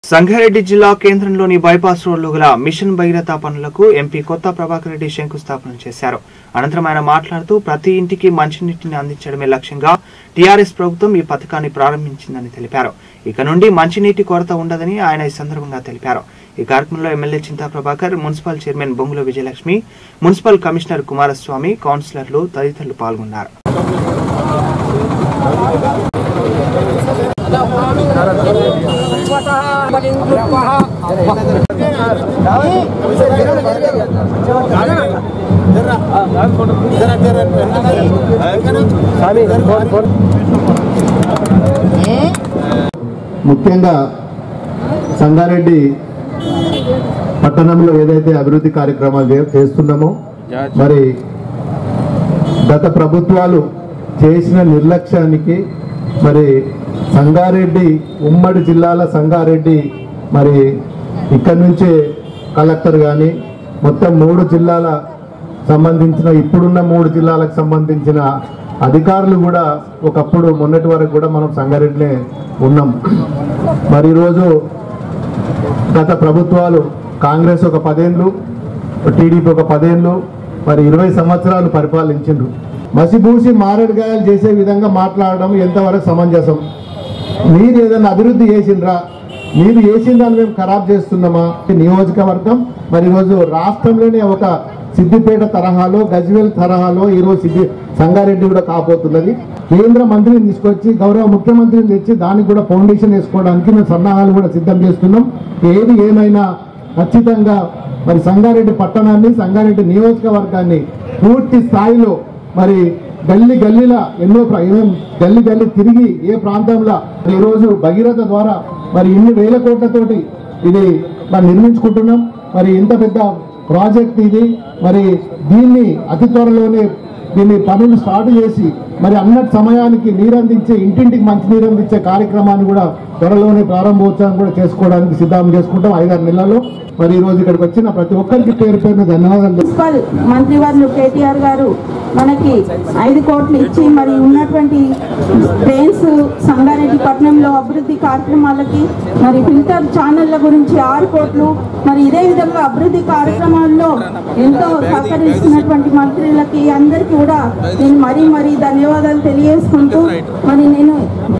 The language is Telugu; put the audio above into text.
సంగారెడ్డి జిల్లా కేంద్రంలోని బైపాస్ రోడ్లో గల మిషన్ భగీరథ పనులకు ఎంపీ కొత్త ప్రభాకర్ రెడ్డి శంకుస్థాపన చేశారు అనంతరం ఆయన మాట్లాడుతూ ప్రతి ఇంటికి మంచినీటిని అందించడమే లక్ష్యంగా టీఆర్ఎస్ ప్రభుత్వం ఈ పథకాన్ని ప్రారంభించిందని తెలిపారు ఇక నుండి మంచినీటి కొరత ఉండదని ఆయన ఈ సందర్భంగా తెలిపారు ఈ కార్యక్రమంలో MLA Chinta Prabhakar municipal chairman Bongula Vijayalakshmi municipal commissioner Kumaraswamy కౌన్సిలర్లు తదితరులు పాల్గొన్నారు ముఖ్యంగా సంగారెడ్డి పట్టణంలో ఏదైతే అభివృద్ధి కార్యక్రమాలు చే- చేస్తున్నామో మరి గత ప్రభుత్వాలు చేసిన నిర్లక్ష్యానికి మరి సంగారెడ్డి ఉమ్మడి జిల్లాల సంగారెడ్డి మరి ఇక్కడి నుంచే కలెక్టర్ కానీ మొత్తం మూడు జిల్లాల సంబంధించిన ఇప్పుడున్న మూడు జిల్లాలకు సంబంధించిన అధికారులు కూడా ఒకప్పుడు మొన్నటి వరకు కూడా మనం సంగారెడ్డినే ఉన్నాం మరి ఈరోజు గత ప్రభుత్వాలు కాంగ్రెస్ ఒక పదేళ్ళు టీడీపీ ఒక పదేళ్ళు మరి ఇరవై సంవత్సరాలు పరిపాలించిండ్రు మసిబూసి మారేడుగాయలు చేసే విధంగా మాట్లాడడం ఎంతవరకు సమంజసం మీరు ఏదైనా అభివృద్ధి చేసిండ్రా మీరు చేసిన దాన్ని మేము ఖరాబ్ చేస్తున్నామా ఈ నియోజకవర్గం మరి ఈరోజు రాష్ట్రంలోనే ఒక సిద్దిపేట తరహాలో గజ్వేల్ తరహాలో ఈరోజు సిద్ధి సంగారెడ్డి కూడా కాబోతున్నది కేంద్ర మంత్రిని తీసుకొచ్చి గౌరవ ముఖ్యమంత్రిని తెచ్చి దానికి కూడా ఫౌండేషన్ వేసుకోవడానికి మేము సన్నాహాలు కూడా సిద్ధం చేస్తున్నాం ఏది ఏమైనా ఖచ్చితంగా మరి సంగారెడ్డి పట్టణాన్ని సంగారెడ్డి నియోజకవర్గాన్ని పూర్తి స్థాయిలో మరి గల్లీ గల్లీల ఎన్నో ప్ర- ఏం గల్లీ గల్లీ తిరిగి ఏ ప్రాంతంలో మరి ఈరోజు భగీరథ ద్వారా మరి ఇన్ని వేల కోట్లతోటి ఇది మరి నిర్మించుకుంటున్నాం మరి ఇంత పెద్ద ప్రాజెక్ట్ ఇది మరి దీన్ని అతి త్వరలోనే దీన్ని పనులు స్టార్ట్ చేసి మరి అన్నటి సమయానికి నీరు అందించే ఇంటింటికి మంచి నీరు అందించే కార్యక్రమాన్ని కూడా త్వరలోనే ప్రారంభోత్సవం కూడా చేసుకోవడానికి సిద్ధం చేసుకుంటాం ఐదారు నెలల్లో మరి ఈ రోజు ఇక్కడికి వచ్చిన ప్రతి ఒక్కరికి పేరు పేరున ధన్యవాదాలు మున్సిపల్ మంత్రివర్యులు కేటీఆర్ గారు మనకి ఐదు కోట్లు ఇచ్చి మరి ఉన్నటువంటి ట్రైన్స్ సంగారెడ్డి పట్టణంలో అభివృద్ధి కార్యక్రమాలకి మరి ఫిల్టర్ ఛానళ్ల గురించి ఆరు కోట్లు మరి ఇదే విధంగా అభివృద్ధి కార్యక్రమాల్లో ఎంతో సహకరిస్తున్నటువంటి మంత్రులకి అందరికీ కూడా నేను మరీ మరీ ధన్యవాదాలు తెలియజేసుకుంటూ మరి నేను